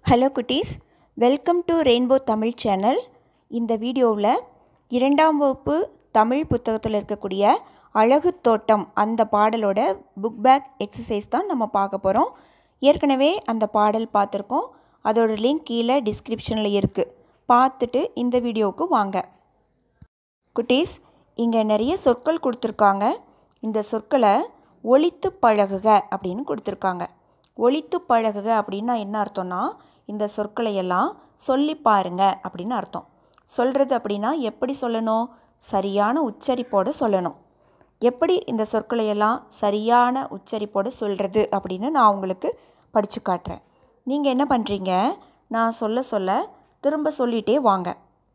hello குட்டீஸ் welcome to rainbow Tamil channel இந்த வீடியோவில் இரண்டாம் வகுப்பு தமிழ் புத்தகத்தில் இருக்கக்கூடிய அழகு தோட்டம் அந்த பாடலோட புக் பேக் எக்ஸசைஸ் தான் நம்ம பார்க்க போகிறோம் ஏற்கனவே அந்த பாடல் பார்த்துருக்கோம் அதோட லிங்க் கீழே டிஸ்கிரிப்ஷனில் இருக்குது பார்த்துட்டு இந்த வீடியோவுக்கு வாங்க குட்டீஸ் இங்கே நிறைய சொற்கள் கொடுத்துருக்காங்க இந்த சொற்களை ஒழித்து பழகுக அப்படின்னு கொடுத்துருக்காங்க ஒழித்து பழகுக அப்படின்னா என்ன அர்த்தம்னா இந்த சொற்களை எல்லாம் சொல்லி பாருங்க அப்படின்னு அர்த்தம் சொல்கிறது அப்படின்னா எப்படி சொல்லணும் சரியான உச்சரிப்போடு சொல்லணும் எப்படி இந்த சொற்களை எல்லாம் சரியான உச்சரிப்போடு சொல்கிறது அப்படின்னு நான் உங்களுக்கு படித்து காட்டுறேன் நீங்கள் என்ன பண்ணுறீங்க நான் சொல்ல சொல்ல திரும்ப சொல்லிகிட்டே வாங்க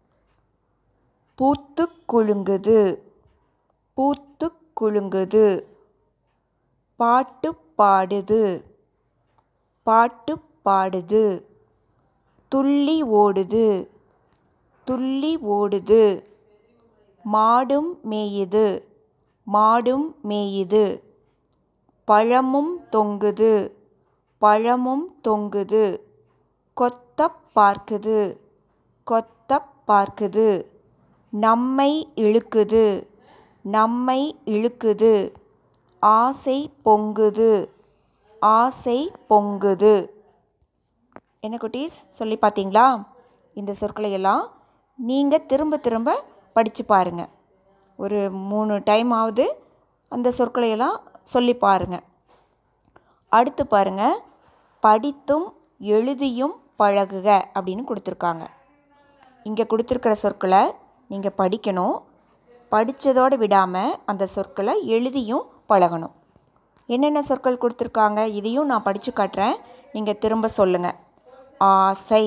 பூத்து குலுங்குது பூத்து குலுங்குது பாட்டு பாடுது பாட்டு பாடுது துள்ளி ஓடுது துள்ளி ஓடுது மாடும் மேயுது மாடும் மேயுது பழமும் தொங்குது பழமும் தொங்குது கொத்த பார்க்குது கொத்த பார்க்குது நம்மை இழுக்குது நம்மை இழுக்குது ஆசை பொங்குது ஆசை பொங்குது என்ன குட்டீஸ் சொல்லி பார்த்தீங்களா இந்த சொற்களை எல்லாம் நீங்கள் திரும்ப திரும்ப படித்து பாருங்கள் ஒரு மூணு டைம் ஆகுது அந்த சொற்களை எல்லாம் சொல்லி பாருங்கள் அடுத்து பாருங்கள் படித்தும் எழுதியும் பழகுக அப்படின்னு கொடுத்துருக்காங்க இங்கே கொடுத்துருக்கிற சொற்களை நீங்கள் படிக்கணும் படித்ததோடு விடாமல் அந்த சொற்களை எழுதியும் பழகணும் என்னென்ன சொற்கள் கொடுத்துருக்காங்க இதையும் நான் படித்து காட்டுறேன் நீங்கள் திரும்ப சொல்லுங்கள் ஆசை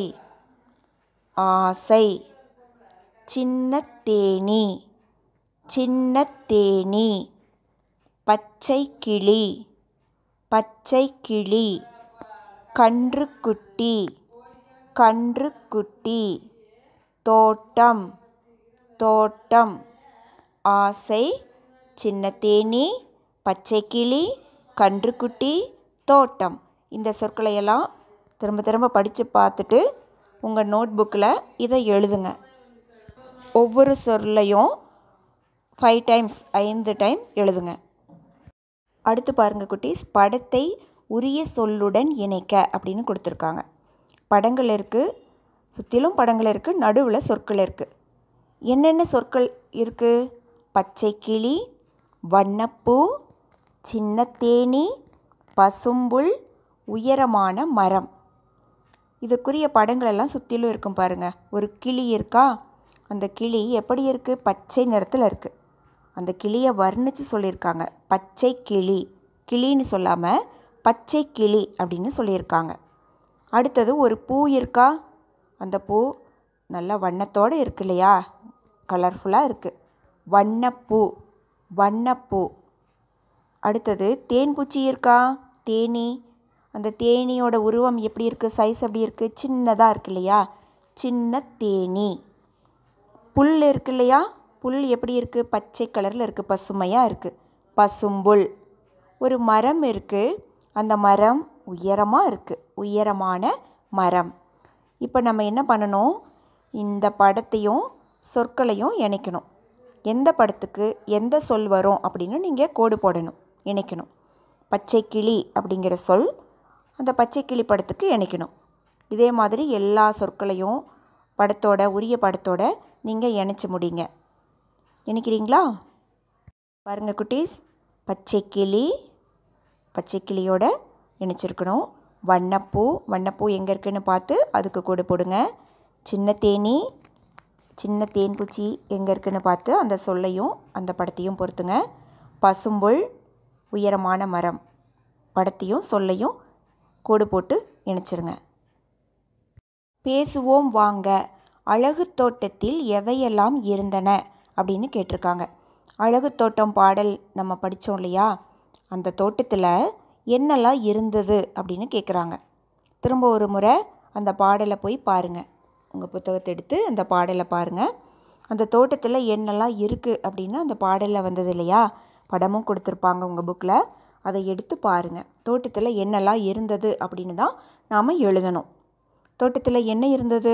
ஆசை சின்ன தேனி சின்ன தேனி பச்சை கிளி பச்சை கிளி கன்றுக்குட்டி கன்றுக்குட்டி தோட்டம் தோட்டம் ஆசை சின்ன தேனி பச்சை கிளி கன்றுக்குட்டி தோட்டம் இந்த சொற்களை எல்லாம் திரும்ப திரும்ப படித்து பார்த்துட்டு உங்கள் நோட் புக்கில் இதை எழுதுங்க ஒவ்வொரு சொல்லையும் ஃபைவ் டைம்ஸ் ஐந்து டைம் எழுதுங்க அடுத்து பாருங்கள் குட்டீஸ் படத்தை உரிய சொல்லுடன் இணைக்க அப்படின்னு கொடுத்துருக்காங்க படங்கள் இருக்குது சுற்றிலும் படங்கள் இருக்குது நடுவில் சொற்கள் இருக்குது என்னென்ன சொற்கள் இருக்குது பச்சை கிளி வண்ணப்பூ சின்ன தேனி பசும்புல் உயரமான மரம் இதுக்குரிய படங்கள் எல்லாம் சுற்றிலும் இருக்கும் பாருங்கள் ஒரு கிளி இருக்கா அந்த கிளி எப்படி இருக்குது பச்சை நிறத்தில் இருக்குது அந்த கிளியை வர்ணித்து சொல்லியிருக்காங்க பச்சை கிளி கிளின்னு சொல்லாமல் பச்சை கிளி அப்படின்னு சொல்லியிருக்காங்க அடுத்தது ஒரு பூ இருக்கா அந்த பூ நல்ல வண்ணத்தோடு இருக்கு இல்லையா கலர்ஃபுல்லாக இருக்குது வண்ணப்பூ வண்ணப்பூ அடுத்தது தேன்பூச்சி இருக்கா தேனி அந்த தேனியோட உருவம் எப்படி இருக்குது சைஸ் எப்படி இருக்குது சின்னதாக இருக்கு இல்லையா சின்ன தேனி புல் இருக்கு இல்லையா புல் எப்படி இருக்குது பச்சை கலரில் இருக்குது பசுமையாக இருக்குது பசும்புல் ஒரு மரம் இருக்குது அந்த மரம் உயரமாக இருக்குது உயரமான மரம் இப்போ நம்ம என்ன பண்ணணும் இந்த படத்தையும் சொற்களையும் இணைக்கணும் எந்த படத்துக்கு எந்த சொல் வரும் அப்படின்னு நீங்கள் கோடு போடணும் இணைக்கணும் பச்சை கிளி அப்படிங்கிற சொல் அந்த பச்சை கிளி படத்துக்கு இணைக்கணும் இதே மாதிரி எல்லா சொற்களையும் படத்தோட உரிய படத்தோட நீங்கள் இணைச்சி முடிங்க இணைக்கிறீங்களா பாருங்கள் குட்டீஸ் பச்சை கிளி பச்சை கிளியோட இணைச்சிருக்கணும் வண்ணப்பூ வண்ணப்பூ எங்கே இருக்குன்னு பார்த்து அதுக்கு கூட போடுங்க சின்ன தேனி சின்ன தேன்பூச்சி எங்கே இருக்குன்னு பார்த்து அந்த சொல்லையும் அந்த படத்தையும் பொறுத்துங்க பசும்புல் உயரமான மரம் படத்தையும் சொல்லையும் கோடு போட்டு இணைச்சிருங்க பேசுவோம் வாங்க அழகு தோட்டத்தில் எவையெல்லாம் இருந்தன அப்படின்னு கேட்டிருக்காங்க அழகு தோட்டம் பாடல் நம்ம படித்தோம் இல்லையா அந்த தோட்டத்தில் என்னெல்லாம் இருந்தது அப்படின்னு கேட்குறாங்க திரும்ப ஒரு முறை அந்த பாடலை போய் பாருங்கள் உங்கள் புத்தகத்தை எடுத்து அந்த பாடலை பாருங்கள் அந்த தோட்டத்தில் என்னெல்லாம் இருக்குது அப்படின்னு அந்த பாடலில் வந்தது இல்லையா படமும் கொடுத்துருப்பாங்க உங்கள் புக்கில் அதை எடுத்து பாருங்கள் தோட்டத்தில் என்னெல்லாம் இருந்தது அப்படின்னு தான் நாம் எழுதணும் தோட்டத்தில் என்ன இருந்தது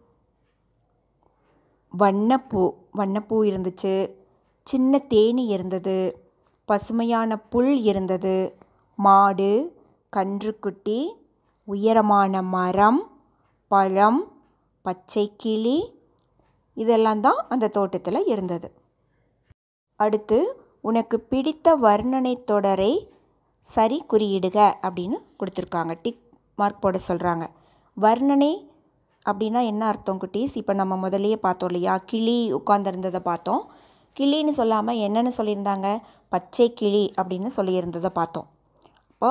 வண்ணப்பூ வண்ணப்பூ இருந்துச்சு சின்ன தேனி இருந்தது பசுமையான புல் இருந்தது மாடு கன்றுக்குட்டி உயரமான மரம் பழம் பச்சை கிளி இதெல்லாம் தான் அந்த தோட்டத்தில் இருந்தது அடுத்து உனக்கு பிடித்த வர்ணனை தொடரை சரி குறியிடுக அப்படின்னு கொடுத்துருக்காங்க டிக் மார்க் போட சொல்கிறாங்க வர்ணனை அப்படின்னா என்ன அர்த்தம் குட்டீஸ் இப்போ நம்ம முதல்லயே பார்த்தோம் இல்லையா கிளி உட்காந்துருந்ததை பார்த்தோம் கிளின்னு சொல்லாமல் என்னென்னு சொல்லியிருந்தாங்க பச்சை கிளி அப்படின்னு சொல்லியிருந்ததை பார்த்தோம் அப்போ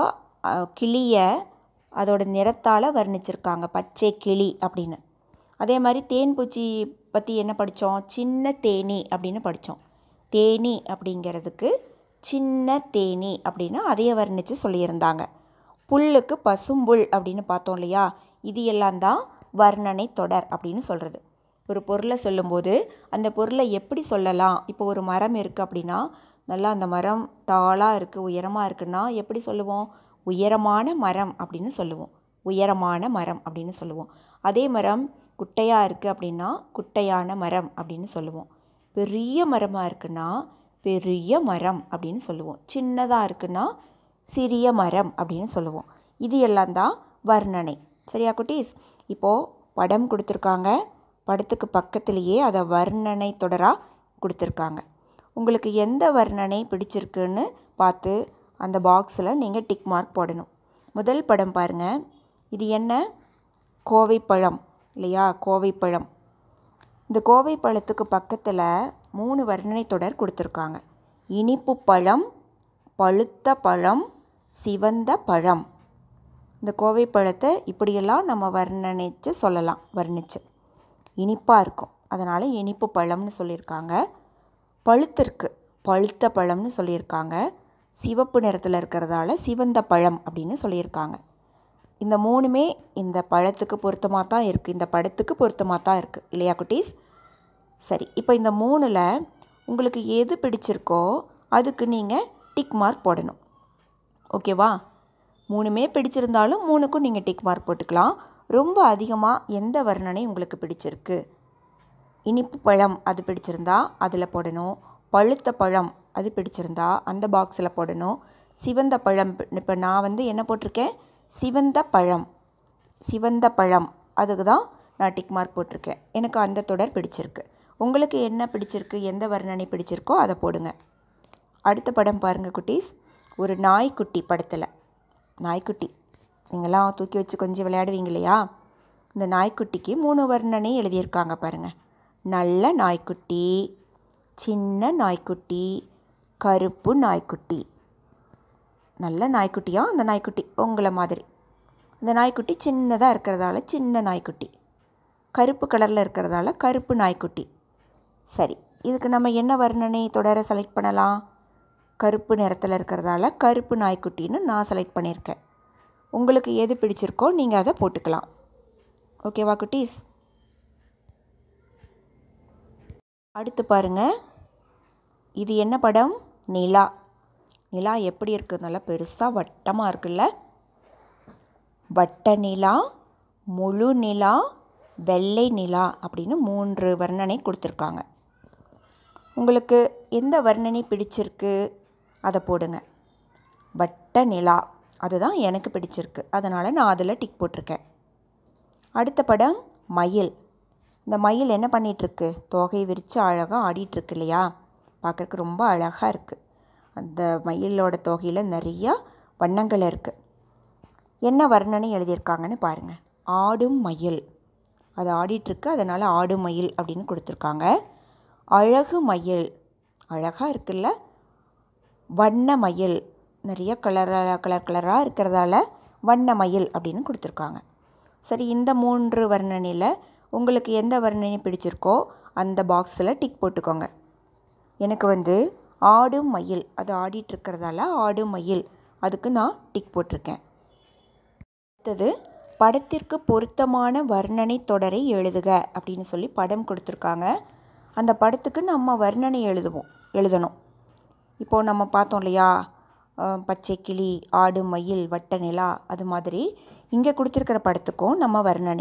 கிளியை அதோட நிறத்தால் வர்ணிச்சிருக்காங்க பச்சை கிளி அப்படின்னு அதே மாதிரி தேன் பூச்சி பற்றி என்ன படித்தோம் சின்ன தேனி அப்படின்னு படித்தோம் தேனி அப்படிங்கிறதுக்கு சின்ன தேனி அப்படின்னு அதையே வர்ணித்து சொல்லியிருந்தாங்க புல்லுக்கு பசும்புல் அப்படின்னு பார்த்தோம் இல்லையா இது எல்லாம் தான் வர்ணனை தொடர் அப்படின்னு சொல்கிறது ஒரு பொருளை சொல்லும்போது அந்த பொருளை எப்படி சொல்லலாம் இப்போ ஒரு மரம் இருக்குது அப்படின்னா நல்லா அந்த மரம் டாலாக இருக்குது உயரமாக இருக்குன்னா எப்படி சொல்லுவோம் உயரமான மரம் அப்படின்னு சொல்லுவோம் உயரமான மரம் அப்படின்னு சொல்லுவோம் அதே மரம் குட்டையாக இருக்குது அப்படின்னா குட்டையான மரம் அப்படின்னு சொல்லுவோம் பெரிய மரமாக இருக்குன்னா பெரிய மரம் அப்படின்னு சொல்லுவோம் சின்னதாக இருக்குன்னா சிறிய மரம் அப்படின்னு சொல்லுவோம் இது எல்லாம் தான் வர்ணனை சரியா குட்டீஸ் இப்போது படம் கொடுத்துருக்காங்க படத்துக்கு பக்கத்துலேயே அதை வர்ணனை தொடராக கொடுத்துருக்காங்க உங்களுக்கு எந்த வர்ணனை பிடிச்சிருக்குன்னு பார்த்து அந்த பாக்ஸில் நீங்கள் டிக் மார்க் போடணும் முதல் படம் பாருங்கள் இது என்ன கோவைப்பழம் இல்லையா கோவைப்பழம் இந்த கோவை பழத்துக்கு பக்கத்தில் மூணு வர்ணனை தொடர் கொடுத்துருக்காங்க இனிப்பு பழம் பழுத்த பழம் சிவந்த பழம் இந்த கோவை பழத்தை இப்படியெல்லாம் நம்ம வர்ணனைச்சு சொல்லலாம் வர்ணிச்சு இனிப்பாக இருக்கும் அதனால் இனிப்பு பழம்னு சொல்லியிருக்காங்க பழுத்திருக்கு பழுத்த பழம்னு சொல்லியிருக்காங்க சிவப்பு நிறத்தில் இருக்கிறதால சிவந்த பழம் அப்படின்னு சொல்லியிருக்காங்க இந்த மூணுமே இந்த பழத்துக்கு பொருத்தமாக தான் இருக்குது இந்த படத்துக்கு பொருத்தமாக தான் இருக்குது இல்லையா குட்டீஸ் சரி இப்போ இந்த மூணில் உங்களுக்கு எது பிடிச்சிருக்கோ அதுக்கு நீங்கள் டிக் மார்க் போடணும் ஓகேவா மூணுமே பிடிச்சிருந்தாலும் மூணுக்கும் நீங்கள் டிக் மார்க் போட்டுக்கலாம் ரொம்ப அதிகமாக எந்த வர்ணனை உங்களுக்கு பிடிச்சிருக்கு இனிப்பு பழம் அது பிடிச்சிருந்தா அதில் போடணும் பழுத்த பழம் அது பிடிச்சிருந்தா அந்த பாக்ஸில் போடணும் சிவந்த பழம் இப்போ நான் வந்து என்ன போட்டிருக்கேன் சிவந்த பழம் சிவந்த பழம் அதுக்கு தான் நான் டிக் மார்க் போட்டிருக்கேன் எனக்கு அந்த தொடர் பிடிச்சிருக்கு உங்களுக்கு என்ன பிடிச்சிருக்கு எந்த வர்ணனை பிடிச்சிருக்கோ அதை போடுங்க அடுத்த படம் பாருங்கள் குட்டீஸ் ஒரு நாய்க்குட்டி படத்தில் நாய்க்குட்டி நீங்களாம் தூக்கி வச்சு கொஞ்சம் விளையாடுவீங்க இல்லையா இந்த நாய்க்குட்டிக்கு மூணு வர்ணனை எழுதியிருக்காங்க பாருங்கள் நல்ல நாய்க்குட்டி சின்ன நாய்க்குட்டி கருப்பு நாய்க்குட்டி நல்ல நாய்க்குட்டியா அந்த நாய்க்குட்டி உங்களை மாதிரி அந்த நாய்க்குட்டி சின்னதாக இருக்கிறதால சின்ன நாய்க்குட்டி கருப்பு கலரில் இருக்கிறதால கருப்பு நாய்க்குட்டி சரி இதுக்கு நம்ம என்ன வர்ணனை தொடர செலக்ட் பண்ணலாம் கருப்பு நிறத்தில் இருக்கிறதால கருப்பு நாய்க்குட்டின்னு நான் செலக்ட் பண்ணியிருக்கேன் உங்களுக்கு எது பிடிச்சிருக்கோ நீங்கள் அதை போட்டுக்கலாம் ஓகேவா குட்டீஸ் அடுத்து பாருங்கள் இது என்ன படம் நிலா நிலா எப்படி இருக்குது நல்லா பெருசாக வட்டமாக இருக்குல்ல வட்ட நிலா முழு நிலா வெள்ளை நிலா அப்படின்னு மூன்று வர்ணனை கொடுத்துருக்காங்க உங்களுக்கு எந்த வர்ணனை பிடிச்சிருக்கு அதை போடுங்க வட்ட நிலா அதுதான் எனக்கு பிடிச்சிருக்கு அதனால் நான் அதில் டிக் போட்டிருக்கேன் அடுத்த படம் மயில் இந்த மயில் என்ன பண்ணிகிட்ருக்கு தோகை விரித்து அழகாக ஆடிட்டுருக்கு இல்லையா பார்க்குறக்கு ரொம்ப அழகாக இருக்குது அந்த மயிலோட தொகையில் நிறையா வண்ணங்கள் இருக்குது என்ன வர்ணனை எழுதியிருக்காங்கன்னு பாருங்கள் ஆடும் மயில் அது ஆடிட்டுருக்கு அதனால் ஆடும் மயில் அப்படின்னு கொடுத்துருக்காங்க அழகு மயில் அழகாக இருக்குல்ல வண்ண மயில் நிறைய கலர் கலர் கலராக இருக்கிறதால வண்ண மயில் அப்படின்னு கொடுத்துருக்காங்க சரி இந்த மூன்று வர்ணனையில் உங்களுக்கு எந்த வர்ணனை பிடிச்சிருக்கோ அந்த பாக்ஸில் டிக் போட்டுக்கோங்க எனக்கு வந்து ஆடும் மயில் அது ஆடிட்டுருக்கிறதால ஆடும் மயில் அதுக்கு நான் டிக் போட்டிருக்கேன் அடுத்தது படத்திற்கு பொருத்தமான வர்ணனை தொடரை எழுதுக அப்படின்னு சொல்லி படம் கொடுத்துருக்காங்க அந்த படத்துக்கு நம்ம வர்ணனை எழுதுவோம் எழுதணும் இப்போது நம்ம பார்த்தோம் இல்லையா அஹ், பச்சை கிளி ஆடு மயில் வட்ட நிலா அது மாதிரி இங்கே கொடுத்துருக்கிற படத்துக்கும் நம்ம வர்ணனை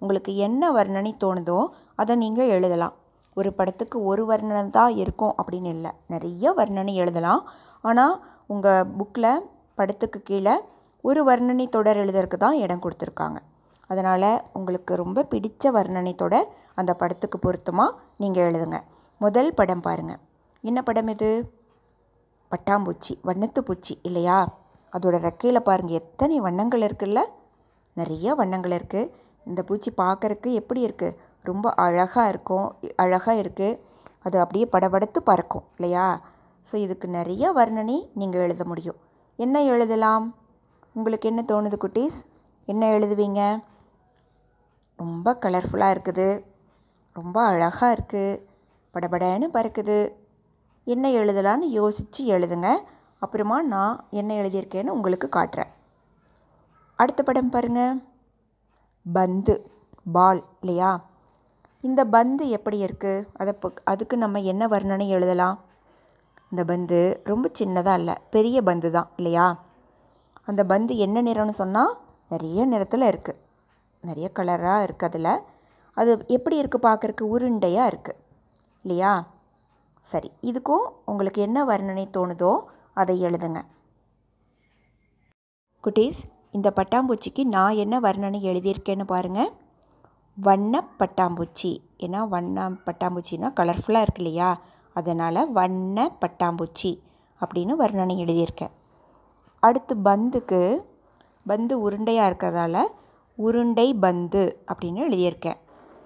உங்களுக்கு என்ன வர்ணனை தோணுதோ அதை நீங்கள் எழுதலாம் ஒரு படத்துக்கு ஒரு வர்ணனை தான் இருக்கும் அப்படின்னு இல்லை நிறைய வர்ணனை எழுதலாம் ஆனால் உங்கள் புக்கில் படத்துக்கு கீழே ஒரு வர்ணனை தொடர் எழுதுறதுக்கு தான் இடம் கொடுத்துருக்காங்க அதனால் உங்களுக்கு ரொம்ப பிடித்த வர்ணனை தொடர் அந்த படத்துக்கு பொருத்தமாக நீங்கள் எழுதுங்க முதல் படம் பாருங்கள் என்ன படம் இது பட்டாம்பூச்சி வண்ணத்து பூச்சி இல்லையா அதோட ரெக்கையில் பாருங்கள் எத்தனை வண்ணங்கள் இருக்குல்ல நிறைய வண்ணங்கள் இருக்குது இந்த பூச்சி பார்க்குறக்கு எப்படி இருக்குது ரொம்ப அழகாக இருக்கும் அழகாக இருக்குது அது அப்படியே படபடத்து பறக்கும் இல்லையா ஸோ இதுக்கு நிறைய வர்ணனை நீங்கள் எழுத முடியும் என்ன எழுதலாம் உங்களுக்கு என்ன தோணுது குட்டீஸ் என்ன எழுதுவீங்க ரொம்ப கலர்ஃபுல்லாக இருக்குது ரொம்ப அழகாக இருக்குது படபடன்னு பறக்குது என்ன எழுதலான்னு யோசித்து எழுதுங்க அப்புறமா நான் என்ன எழுதியிருக்கேன்னு உங்களுக்கு காட்டுறேன் அடுத்த படம் பாருங்கள் பந்து பால் இல்லையா இந்த பந்து எப்படி இருக்குது அதை பொ- அதுக்கு நம்ம என்ன வர்ணனை எழுதலாம் இந்த பந்து ரொம்ப சின்னதாக இல்லை பெரிய பந்து தான் இல்லையா அந்த பந்து என்ன நிறம்னு சொன்னால் நிறைய நிறத்தில் இருக்குது நிறைய கலராக இருக்குது அதில் அது எப்படி இருக்குது பார்க்குறக்கு உருண்டையாக இருக்குது இல்லையா சரி இதுக்கும் உங்களுக்கு என்ன வர்ணனை தோணுதோ அதை எழுதுங்க குட்டீஸ் இந்த பட்டாம்பூச்சிக்கு நான் என்ன வர்ணனை எழுதியிருக்கேன்னு பாருங்கள் வண்ண பட்டாம்பூச்சி ஏன்னா வண்ண பட்டாம்பூச்சின்னா கலர்ஃபுல்லாக இருக்கு இல்லையா அதனால் வண்ண பட்டாம்பூச்சி அப்படின்னு வர்ணனை எழுதியிருக்கேன் அடுத்து பந்துக்கு பந்து உருண்டையாக இருக்கிறதால உருண்டை பந்து அப்படின்னு எழுதியிருக்கேன்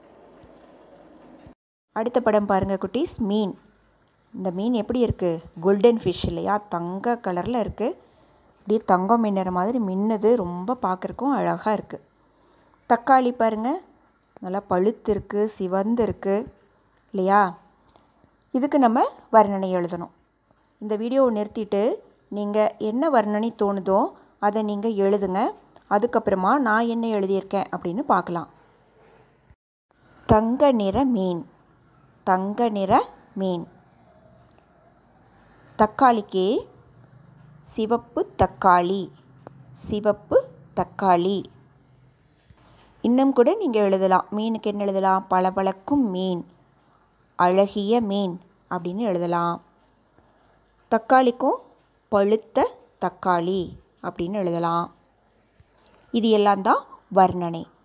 அடுத்த படம் பாருங்கள் குட்டீஸ் மீன் இந்த மீன் எப்படி இருக்குது கோல்டன் ஃபிஷ் இல்லையா தங்க கலரில் இருக்குது அப்படியே தங்கம் மின்னுற மாதிரி மின்னுது ரொம்ப பார்க்குறக்கும் அழகாக இருக்குது தக்காளி பாருங்கள் நல்லா பழுத்து இருக்குது சிவந்து இருக்குது இல்லையா இதுக்கு நம்ம வர்ணனை எழுதணும் இந்த வீடியோவை நிறுத்திட்டு நீங்கள் என்ன வர்ணனை தோணுதோ அதை நீங்கள் எழுதுங்க அதுக்கப்புறமா நான் என்ன எழுதியிருக்கேன் அப்படின்னு பார்க்கலாம் தங்க நிற மீன் தங்க நிற மீன் தக்காளிக்கு சிவப்பு தக்காளி சிவப்பு தக்காளி இன்னும் கூட நீங்கள் எழுதலாம் மீனுக்கு என்ன எழுதலாம் பளபளக்கும் மீன் அழகிய மீன் அப்படின்னு எழுதலாம் தக்காளிக்கும் பழுத்த தக்காளி அப்படின்னு எழுதலாம் இது எல்லாம் தான் வர்ணனை